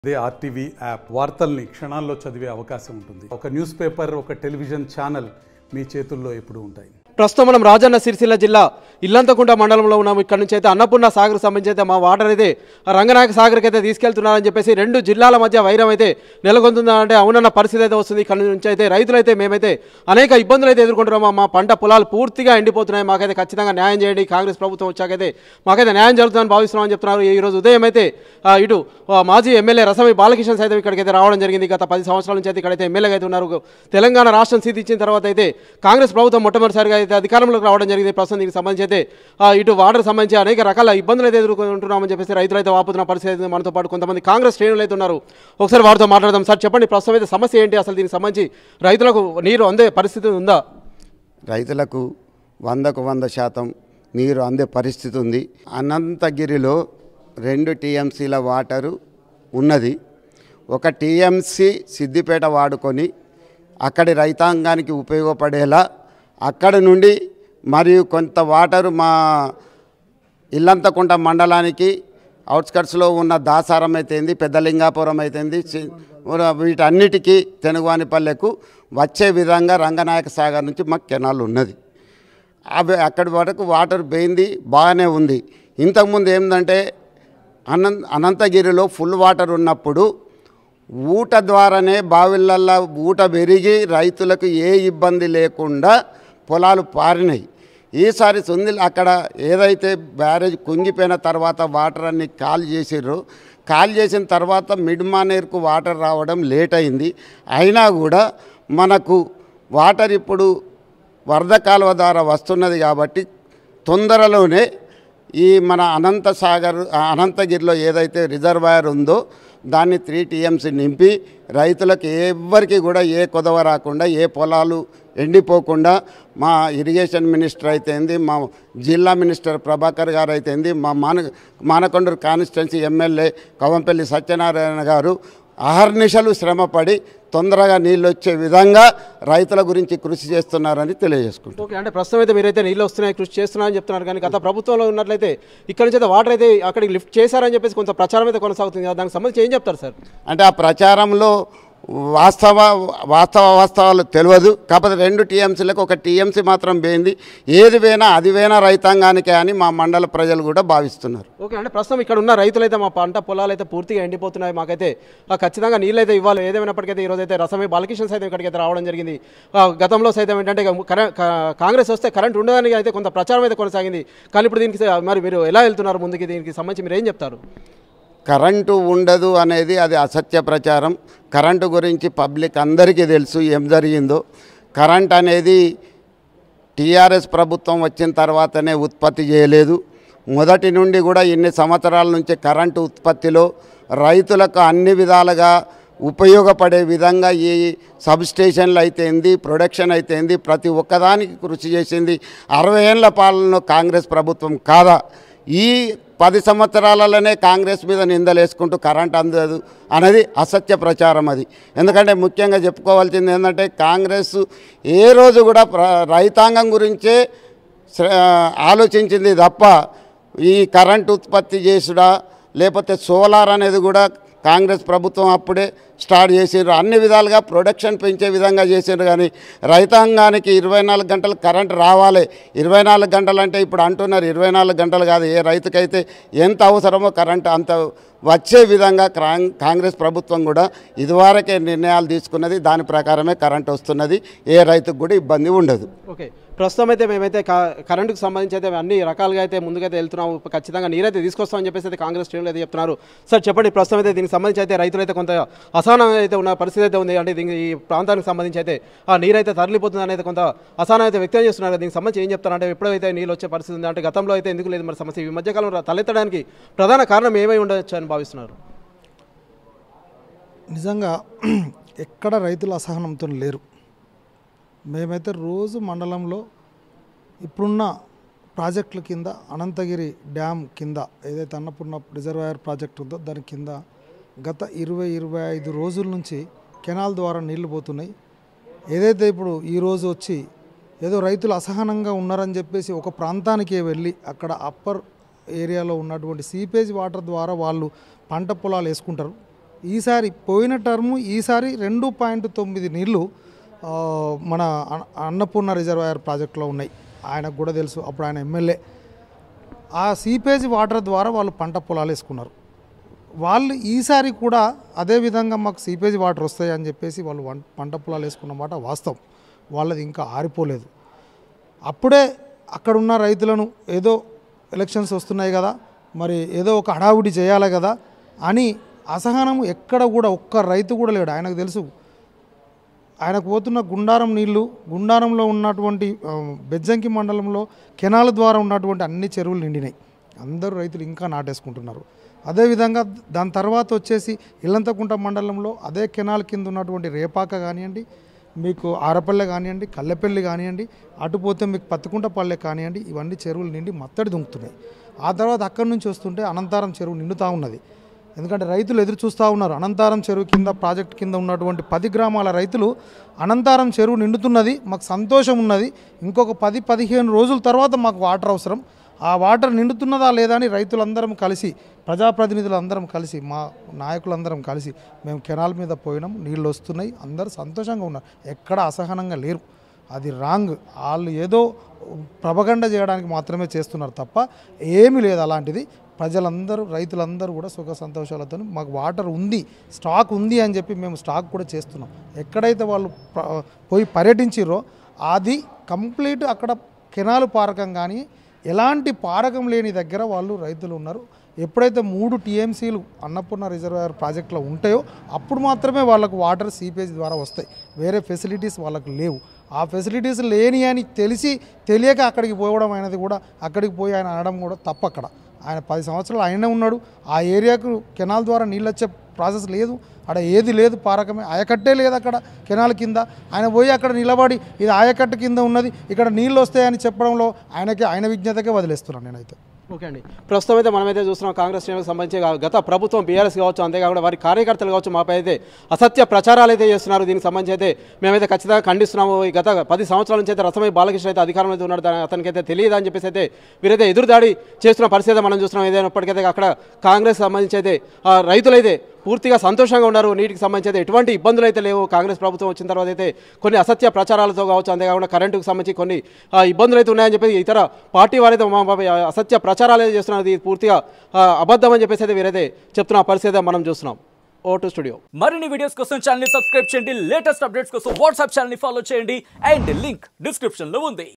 అదే RTV app వార్తల్ని క్షణాల్లో చదివే అవకాశం ఉంటుంది ఒక న్యూస్ పేపర్ ఒక టెలివిజన్ ఛానల్ మీ చేతుల్లో ఎప్పుడూ ఉంటాయి ప్రస్తుతం మనం రాజన్న సిరిసిల్ల జిల్లా ఇల్లంతకుంట మండలంలో ఉన్నాము ఇక్కడ నుంచి అయితే అన్నపూర్ణ సాగర్ సంబంధించి అయితే మా వాటర్ అయితే రంగనాయక సాగర్కి అయితే తీసుకెళ్తున్నారని చెప్పేసి రెండు జిల్లాల మధ్య వైరం అయితే నెలకొంటుందంటే అవునన్న పరిస్థితి అయితే వస్తుంది ఇక్కడ నుంచి అయితే రైతులైతే మేమైతే అనేక ఇబ్బందులు అయితే ఎదుర్కొంటున్నాము మా పంట పొలాలు పూర్తిగా ఎండిపోతున్నాయి మాకైతే ఖచ్చితంగా న్యాయం చేయండి కాంగ్రెస్ ప్రభుత్వం వచ్చాకైతే మాకైతే న్యాయం జరుగుతుందని భావిస్తున్నామని చెప్తున్నారు ఈ రోజు ఉదయం అయితే ఆ, ఇటు ఆ, మాజీ ఎమ్మెల్యే రసమి బాలకృష్ణ సైతం ఇక్కడికైతే రావడం జరిగింది గత పది సంవత్సరాల నుంచి అయితే ఇక్కడైతే ఎమ్మెల్యేగా అయితే ఉన్నారు తెలంగాణ రాష్ట్రం సీట్ ఇచ్చిన తర్వాత అయితే కాంగ్రెస్ ప్రభుత్వం మొట్టమొదటిసారిగా అయితే అధికారంలోకి రావడం జరిగింది ప్రస్తుతం దీనికి సంబంధించి అయితే ఆ, ఇటు వాటర్ సంబంధించి అనేక రకాల ఇబ్బందులు అయితే ఎదుర్కొంటున్నామని చెప్పేసి రైతులు అయితే వాపుతున్న పరిస్థితి అయితే మనతో పాటు కొంతమంది కాంగ్రెస్ శ్రేణులు అయితే ఉన్నారు ఒకసారి వారితో మాట్లాడదాం సార్ చెప్పండి ప్రస్తుతం అయితే సమస్య ఏంటి అసలు దీనికి సంబంధించి రైతులకు నీరు అందే పరిస్థితి ఉందా రైతులకు వందకు వంద శాతం నీరు అందే పరిస్థితి ఉంది అనంతగిరిలో రెండు టీఎంసీల వాటరు ఉన్నది ఒక టీఎంసీ సిద్దిపేట వాడుకొని అక్కడి రైతాంగానికి ఉపయోగపడేలా అక్కడి నుండి మరియు కొంత వాటరు మా ఇల్లంతకుంట మండలానికి అవుట్స్కట్స్లో ఉన్న దాసారం అయితేంది పెద్దలింగాపురం అయితేంది చి- వీటన్నిటికీ తెనుగువానిపల్లెకు వచ్చే విధంగా రంగనాయక సాగర్ నుంచి మాకు కెనాల్ ఉన్నది అవి అక్కడి వరకు వాటర్ పోయింది బాగానే ఉంది ఇంతకుముందు ఏంటంటే అనంత అనంతగిరిలో ఫుల్ వాటర్ ఉన్నప్పుడు ఊట ద్వారానే బావిళ్ళల్లో ఊట పెరిగి రైతులకు ఏ ఇబ్బంది లేకుండా పొలాలు పారినాయి ఈసారి సుందిల్ అక్కడ ఏదైతే బ్యారేజ్ కుంగిపోయిన తర్వాత వాటర్ అన్ని కాల్ చేసిర్రో కాల్ చేసిన తర్వాత మిడ్ మానేర్కు వాటర్ రావడం లేట్ అయింది అయినా కూడా మనకు వాటర్ ఇప్పుడు వరద కాలువ ద్వారా వస్తున్నది కాబట్టి తొందరలోనే ఈ మన అనంత సాగర్ ఆ అనంతగిరిలో ఏదైతే రిజర్వాయర్ ఉందో దాన్ని త్రీ టీఎంసీ నింపి రైతులకు ఎవ్వరికి కూడా ఏ కొదవ రాకుండా ఏ పొలాలు ఎండిపోకుండా మా ఇరిగేషన్ మినిస్టర్ అయితేంది మా జిల్లా మినిస్టర్ ప్రభాకర్ గారు అయితేంది మా మాన మానకొండూరు కాన్స్టిట్యున్సీ ఎమ్మెల్యే కవంపల్లి సత్యనారాయణ గారు అహర్నిశలు శ్రమపడి తొందరగా నీళ్ళు వచ్చే విధంగా రైతుల గురించి కృషి చేస్తున్నారని తెలియజేసుకుంటాం ఓకే అంటే ప్రస్తుతం అయితే మీరైతే నీళ్ళు వస్తున్నాయి కృషి చేస్తున్నారని చెప్తున్నారు కానీ గత ప్రభుత్వంలో ఉన్నట్లయితే ఇక్కడ నుంచి అయితే వాటర్ అయితే అక్కడికి లిఫ్ట్ చేశారని చెప్పేసి కొంత ప్రచారం అయితే కొనసాగుతుంది కదా దానికి సంబంధించి ఏం చెప్తారు సార్ అంటే ఆ ప్రచారంలో వాస్తవ వాస్తవ వాస్తవాలు తెలియదు కాకపోతే రెండు టీఎంసీలకు ఒక టీఎంసీ మాత్రం పోయింది ఏది పోయినా అది పోయినా రైతాంగానికే అని మా మండల ప్రజలు కూడా భావిస్తున్నారు ఓకే అంటే ప్రస్తుతం ఇక్కడ ఉన్న రైతులైతే మా పంట పొలాలు అయితే పూర్తిగా ఎండిపోతున్నాయి మాకైతే ఆ, ఖచ్చితంగా నీళ్ళు అయితే ఇవ్వాలి ఏదేమైనప్పటికైతే ఈరోజు అయితే రసమే బాలకృష్ణ సైతం ఇక్కడికి అయితే రావడం జరిగింది ఆ, గతంలో సైతం ఏంటంటే ఇక కరె- కా- కాంగ్రెస్ వస్తే కరెంట్ ఉండదని అయితే కొంత ప్రచారం అయితే కొనసాగింది కానీ ఇప్పుడు దీనికి స- మరి మీరు ఎలా వెళ్తున్నారు ముందుకి దీనికి సంబంధించి మీరు ఏం చెప్తారు కరెంటు ఉండదు అనేది అది అసత్య ప్రచారం కరెంటు గురించి పబ్లిక్ అందరికీ తెలుసు ఏం జరిగిందో కరెంట్ అనేది టీఆర్ఎస్ ప్రభుత్వం వచ్చిన తర్వాతనే ఉత్పత్తి చేయలేదు మొదటి నుండి కూడా ఇన్ని సంవత్సరాల నుంచి కరెంటు ఉత్పత్తిలో రైతులకు అన్ని విధాలుగా ఉపయోగపడే విధంగా ఈ సబ్స్టేషన్లు అయితేంది ప్రొడక్షన్ అయితేంది ప్రతి ఒక్కదానికి కృషి చేసింది అరవై ఏళ్ళ పాలన కాంగ్రెస్ ప్రభుత్వం కాదా ఈ పది సంవత్సరాలలోనే కాంగ్రెస్ మీద నిందలేసుకుంటూ కరెంట్ అందదు అనేది అసత్య ప్రచారం అది ఎందుకంటే ముఖ్యంగా చెప్పుకోవాల్సింది ఏంటంటే కాంగ్రెస్ ఏ రోజు కూడా ప్ర రైతాంగం గురించే శ్ర- ఆలోచించింది తప్ప ఈ కరెంట్ ఉత్పత్తి చేసుడా లేకపోతే సోలార్ అనేది కూడా కాంగ్రెస్ ప్రభుత్వం అప్పుడే స్టార్ట్ చేసిండ్రు అన్ని విధాలుగా ప్రొడక్షన్ పెంచే విధంగా చేసిండ్రు కానీ రైతాంగానికి ఇరవై నాలుగు గంటలు కరెంట్ రావాలి ఇరవై నాలుగు గంటలు అంటే ఇప్పుడు అంటున్నారు ఇరవై నాలుగు గంటలు కాదు ఏ రైతుకైతే ఎంత అవసరమో కరెంట్ అంత వచ్చే విధంగా క్రాంగ్- కాంగ్రెస్ ప్రభుత్వం కూడా ఇదివరకే నిర్ణయాలు తీసుకున్నది దాని ప్రకారమే కరెంట్ వస్తున్నది ఏ రైతుకు కూడా ఇబ్బంది ఉండదు ఓకే ప్రస్తుతం అయితే మేమైతే క- కరెంటుకు సంబంధించి అయితే అన్ని రకాలుగా అయితే ముందుకైతే వెళ్తున్నాము ఖచ్చితంగా నీరైతే తీసుకొస్తామని చెప్పేసి అయితే కాంగ్రెస్ శ్రేణులు అయితే చెప్తున్నారు సార్ చెప్పండి ప్రస్తుతం అయితే దీనికి సంబంధించి అయితే రైతులు అయితే కొంత అసహనం అయితే ఉన్న పరిస్థితి అయితే ఉంది అంటే దీనికి ఈ ప్రాంతానికి సంబంధించి అయితే ఆ నీరైతే తరలిపోతుంది అనేది కొంత అసహనం అయితే వ్యక్తం చేస్తున్నారు దీనికి సంబంధించి ఏం చెప్తారు అంటే ఎప్పుడైతే నీళ్ళు వచ్చే పరిస్థితి ఉంది అంటే గతంలో అయితే ఎందుకు లేదు మరి సమస్య ఈ మధ్యకాలం తలెత్తడానికి ప్రధాన కారణం ఏమై ఉండొచ్చు అని భావిస్తున్నారు నిజంగా ఎక్కడ రైతులు అసహనంతో లేరు మేమైతే రోజు మండలంలో ఇప్పుడున్న ప్రాజెక్టుల కింద అనంతగిరి డ్యామ్ కింద ఏదైతే అన్నపూర్ణ రిజర్వాయర్ ప్రాజెక్ట్ ఉందో దాని కింద గత ఇరవై ఇరవై ఐదు రోజుల నుంచి కెనాల్ ద్వారా నీళ్లు పోతున్నాయి ఏదైతే ఇప్పుడు ఈ రోజు వచ్చి ఏదో రైతులు అసహనంగా ఉన్నారని చెప్పేసి ఒక ప్రాంతానికి వెళ్ళి అక్కడ అప్పర్ ఏరియాలో ఉన్నటువంటి సీపేజ్ వాటర్ ద్వారా వాళ్ళు పంట పొలాలు వేసుకుంటారు ఈసారి పోయిన టర్ము ఈసారి రెండు పాయింట్ తొమ్మిది నీళ్లు ఆ, మన అన్న- అన్నపూర్ణ రిజర్వాయర్ ప్రాజెక్టులో ఉన్నాయి ఆయనకు కూడా తెలుసు అప్పుడు ఆయన ఎమ్మెల్యే ఆ సీపేజ్ వాటర్ ద్వారా వాళ్ళు పంట పొలాలు వేసుకున్నారు వాళ్ళు ఈసారి కూడా అదే విధంగా మాకు సీపేజ్ వాటర్ వస్తాయి అని చెప్పేసి వాళ్ళు వం- పంట పొలాలు వేసుకున్న మాట వాస్తవం వాళ్ళది ఇంకా ఆరిపోలేదు అప్పుడే అక్కడ ఉన్న రైతులను ఏదో ఎలక్షన్స్ వస్తున్నాయి కదా మరి ఏదో ఒక హడావుడి చేయాలి కదా అని అసహనం ఎక్కడ కూడా ఒక్క రైతు కూడా లేడు ఆయనకు తెలుసు ఆయనకు పోతున్న గుండారం నీళ్లు గుండారంలో ఉన్నటువంటి ఆ, బెజ్జంకి మండలంలో కెనాల ద్వారా ఉన్నటువంటి అన్ని చెరువులు నిండినాయి అందరూ రైతులు ఇంకా నాటేసుకుంటున్నారు అదేవిధంగా దాని తర్వాత వచ్చేసి ఇల్లంతకుంట మండలంలో అదే కెనాల్ కింద ఉన్నటువంటి రేపాక కానివ్వండి మీకు ఆరపల్లె కానివ్వండి కల్లెపల్లి కానివ్వండి అటు పోతే మీకు పత్తికుంట పల్లె కానివ్వండి ఇవన్నీ చెరువులు నిండి మత్తడి దుంకుతున్నాయి ఆ తర్వాత అక్కడి నుంచి వస్తుంటే అనంతారం చెరువు నిండుతూ ఉన్నది ఎందుకంటే రైతులు ఎదురు చూస్తూ ఉన్నారు అనంతారం చెరువు కింద ప్రాజెక్ట్ కింద ఉన్నటువంటి పది గ్రామాల రైతులు అనంతారం చెరువు నిండుతున్నది మాకు సంతోషం ఉన్నది ఇంకొక పది పదిహేను రోజుల తర్వాత మాకు వాటర్ అవసరం ఆ వాటర్ నిండుతున్నదా లేదా అని రైతులందరం కలిసి ప్రజాప్రతినిధులందరం కలిసి మా నాయకులందరం కలిసి మేము కెనాల్ మీద పోయినాం నీళ్ళు వస్తున్నాయి అందరూ సంతోషంగా ఉన్నారు ఎక్కడ అసహనంగా లేరు అది రాంగ్ వాళ్ళు ఏదో ప్రభగండ చేయడానికి మాత్రమే చేస్తున్నారు తప్ప ఏమీ లేదు అలాంటిది ప్రజలందరూ రైతులందరూ కూడా సుఖ సంతోషాలతో మాకు వాటర్ ఉంది స్టాక్ ఉంది అని చెప్పి మేము స్టాక్ కూడా చేస్తున్నాం ఎక్కడైతే వాళ్ళు ప్ర- పోయి పర్యటించిరో అది కంప్లీట్ అక్కడ కెనాలు పారకం కానీ ఎలాంటి పారకం లేని దగ్గర వాళ్ళు రైతులు ఉన్నారు ఎప్పుడైతే మూడు టీఎంసీలు అన్నపూర్ణ రిజర్వాయర్ ప్రాజెక్టులో ఉంటాయో అప్పుడు మాత్రమే వాళ్ళకు వాటర్ సీపేజ్ ద్వారా వస్తాయి వేరే ఫెసిలిటీస్ వాళ్ళకు లేవు ఆ ఫెసిలిటీస్ లేని అని తెలిసి తెలియక అక్కడికి పోవడం అనేది కూడా అక్కడికి పోయి ఆయన అనడం కూడా తప్పు అక్కడ ఆయన పది సంవత్సరాలు ఆయనే ఉన్నాడు ఆ ఏరియాకు కెనాల్ ద్వారా నీళ్ళు వచ్చే ప్రాసెస్ లేదు అక్కడ ఏది లేదు పారకమే ఆయకట్టే లేదు అక్కడ కెనాల్ కింద ఆయన పోయి అక్కడ నిలబడి ఇది ఆయకట్టు కింద ఉన్నది ఇక్కడ నీళ్ళు వస్తాయని చెప్పడంలో ఆయనకి ఆయన విజ్ఞతకే వదిలేస్తున్నాను నేనైతే ఓకే అండి ప్రస్తుతం అయితే మనమైతే చూస్తున్నాం కాంగ్రెస్ శ్రేణులకు సంబంధించి గత ప్రభుత్వం బీఆర్ఎస్ కావచ్చు అంతేకాకుండా వారి కార్యకర్తలు కావచ్చు మాపై అయితే అసత్య ప్రచారాలు అయితే చేస్తున్నారు దీనికి సంబంధించి అయితే మేమైతే ఖచ్చితంగా ఖండిస్తున్నాము ఈ గత పది సంవత్సరాల నుంచి అయితే రసమై బాలకృష్ణ అయితే అధికారంలో అయితే ఉన్నాడు దాని- అతనికి అయితే తెలియదు అని చెప్పేసి అయితే వీరైతే ఎదురుదాడి చేస్తున్న పరిస్థితి అయితే మనం చూస్తున్నాం ఏదైనప్పటికైతే అక్కడ కాంగ్రెస్ సంబంధించి అయితే ఆ, రైతులైతే పూర్తిగా సంతోషంగా ఉన్నారు నీటికి సంబంధించి అయితే ఎటువంటి ఇబ్బందులు అయితే లేవు కాంగ్రెస్ ప్రభుత్వం వచ్చిన తర్వాత అయితే కొన్ని అసత్య ప్రచారాలతో కావచ్చు అంతేకాకుండా కరెంటుకు సంబంధించి కొన్ని ఆ, ఇబ్బందులు అయితే ఉన్నాయని చెప్పి ఇతర పార్టీ వారైతే మా బాబాయ్ అసత్య ప్రచారాలు అయితే చేస్తున్నారు ఇది పూర్తిగా ఆ, అబద్ధం అని చెప్పేసి అయితే వీరైతే చెప్తున్న పరిస్థితి అయితే మనం చూస్తున్నాం ఓ టు స్టూడియో మరిన్ని వీడియోస్ కోసం ఛానల్ ని సబ్స్క్రైబ్ చేయండి లేటెస్ట్ అప్డేట్స్ కోసం వాట్సాప్ ఛానల్ ని ఫాలో చేయండి అండ్ లింక్ డిస్క్రిప్షన్ లో ఉంది